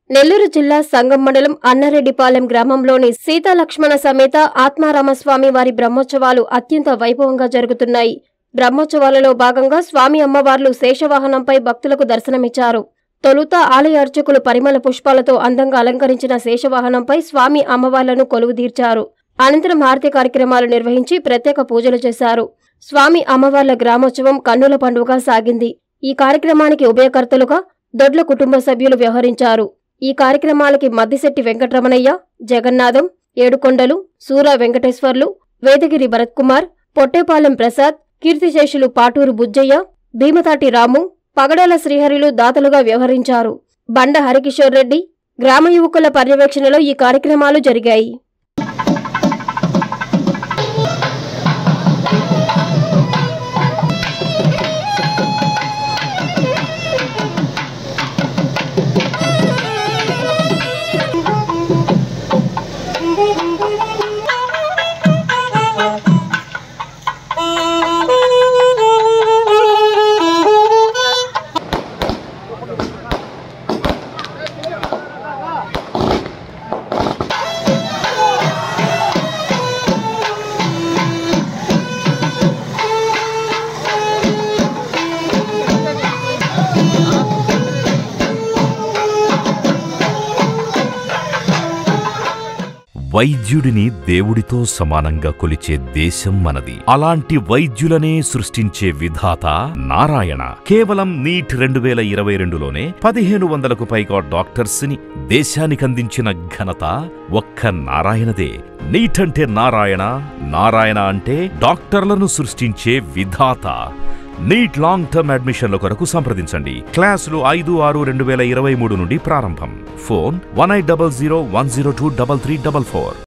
నెల్లూరు జిల్లా సంగం మండలం అన్నారెడ్డిపాలెం గ్రామంలోని సీతాలక్ష్మణ సమేత ఆత్మారామస్వామి వారి బ్రహ్మోత్సవాలు అత్యంత వైభవంగా జరుగుతున్నాయి బ్రహ్మోత్సవాలలో భాగంగా స్వామి అమ్మవార్లు శేషవాహనంపై భక్తులకు దర్శనమిచ్చారు తొలుత ఆలయ అర్చకులు పరిమళ పుష్పాలతో అందంగా అలంకరించిన శేషవాహనంపై స్వామి అమ్మవార్లను కొలువుదీర్చారు అనంతరం హారతి కార్యక్రమాలు నిర్వహించి ప్రత్యేక పూజలు చేశారు స్వామి అమ్మవార్ల గ్రామోత్సవం కన్నుల పండుగ సాగింది ఈ కార్యక్రమానికి ఉభయకర్తలుగా దొడ్ల కుటుంబ సభ్యులు వ్యవహరించారు ఈ కార్యక్రమాలకి మద్దిశెట్టి వెంకటరమణయ్య జగన్నాథం ఏడుకొండలు సూర వెంకటేశ్వర్లు వేదగిరి భరత్ కుమార్ పొట్టేపాలెం ప్రసాద్ కీర్తిశేషులు పాటూరు బుజ్జయ్య భీమతాటి రాము పగడాల శ్రీహరిలు దాతలుగా వ్యవహరించారు బండ హరికిషోర్ రెడ్డి గ్రామ యువకుల పర్యవేక్షణలో ఈ కార్యక్రమాలు జరిగాయి వైద్యుడిని దేవుడితో సమానంగా కొలిచే దేశం మనది అలాంటి వైద్యులనే సృష్టించే విధాత నారాయణ కేవలం నీట్ రెండు వేల ఇరవై రెండులోనే పదిహేను వందలకు పైగా డాక్టర్స్ ని దేశానికి అందించిన ఘనత ఒక్క నారాయణదే నీట్ అంటే నారాయణ నారాయణ అంటే డాక్టర్లను సృష్టించే విధాత నీట్ లాంగ్ టర్మ్ అడ్మిషన్ల కొరకు సంప్రదించండి క్లాసులు ఐదు ఆరు రెండు వేల ఇరవై మూడు నుండి ప్రారంభం phone one eight double zero one zero two double three double four